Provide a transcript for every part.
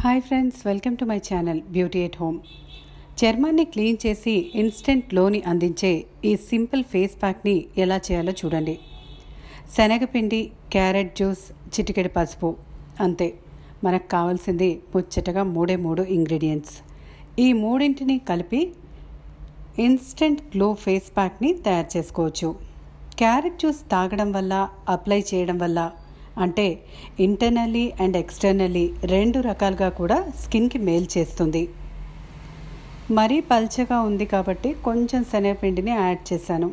hi friends welcome to my channel beauty at home చర్మాన్ని clean చేసి instant గ్లోని అందించే ఈ సింపుల్ ఫేస్ ప్యాక్ని ఎలా చేయాలో చూడండి శనగపిండి క్యారెట్ జ్యూస్ చిటికెడు పసుపు అంతే మనకు కావాల్సింది ముచ్చటగా మూడే మూడు ఇంగ్రీడియంట్స్ ఈ మూడింటిని కలిపి ఇన్స్టెంట్ గ్లో ఫేస్ ప్యాక్ని తయారు చేసుకోవచ్చు క్యారెట్ జ్యూస్ తాగడం వల్ల అప్లై చేయడం వల్ల అంటే ఇంటర్నల్లీ అండ్ ఎక్స్టర్నల్లీ రెండు రకాలుగా కూడా స్కిన్కి మేలు చేస్తుంది మరీ పల్చగా ఉంది కాబట్టి కొంచెం శనగపిండిని యాడ్ చేశాను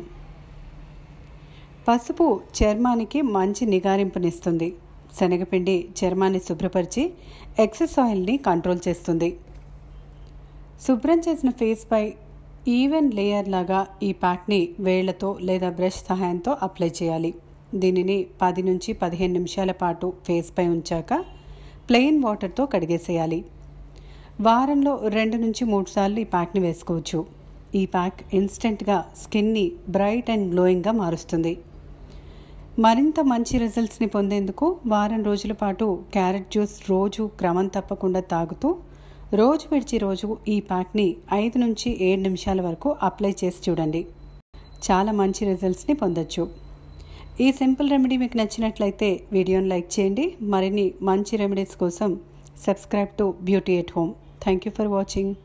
పసుపు చర్మానికి మంచి నిగారింపునిస్తుంది శనగపిండి చర్మాన్ని శుభ్రపరిచి ఎక్సెస్ ఆయిల్ని కంట్రోల్ చేస్తుంది శుభ్రం చేసిన ఫేస్పై ఈవెన్ లేయర్ లాగా ఈ ప్యాక్ని వేళ్లతో లేదా బ్రష్ సహాయంతో అప్లై చేయాలి దీనిని పది నుంచి పదిహేను నిమిషాల పాటు ఫేస్పై ఉంచాక ప్లెయిన్ వాటర్తో కడిగేసేయాలి వారంలో రెండు నుంచి మూడు సార్లు ఈ ప్యాక్ని వేసుకోవచ్చు ఈ ప్యాక్ ఇన్స్టెంట్గా స్కిన్ని బ్రైట్ అండ్ గ్లోయింగ్గా మారుస్తుంది మరింత మంచి రిజల్ట్స్ని పొందేందుకు వారం రోజుల పాటు క్యారెట్ జ్యూస్ రోజు క్రమం తప్పకుండా తాగుతూ రోజు విడిచి రోజు ఈ ప్యాక్ని ఐదు నుంచి ఏడు నిమిషాల వరకు అప్లై చేసి చూడండి చాలా మంచి రిజల్ట్స్ని పొందొచ్చు ఈ సింపుల్ రెమెడీ మీకు నచ్చినట్లయితే వీడియోని లైక్ చేయండి మరిన్ని మంచి రెమెడీస్ కోసం subscribe to beauty at home thank you for watching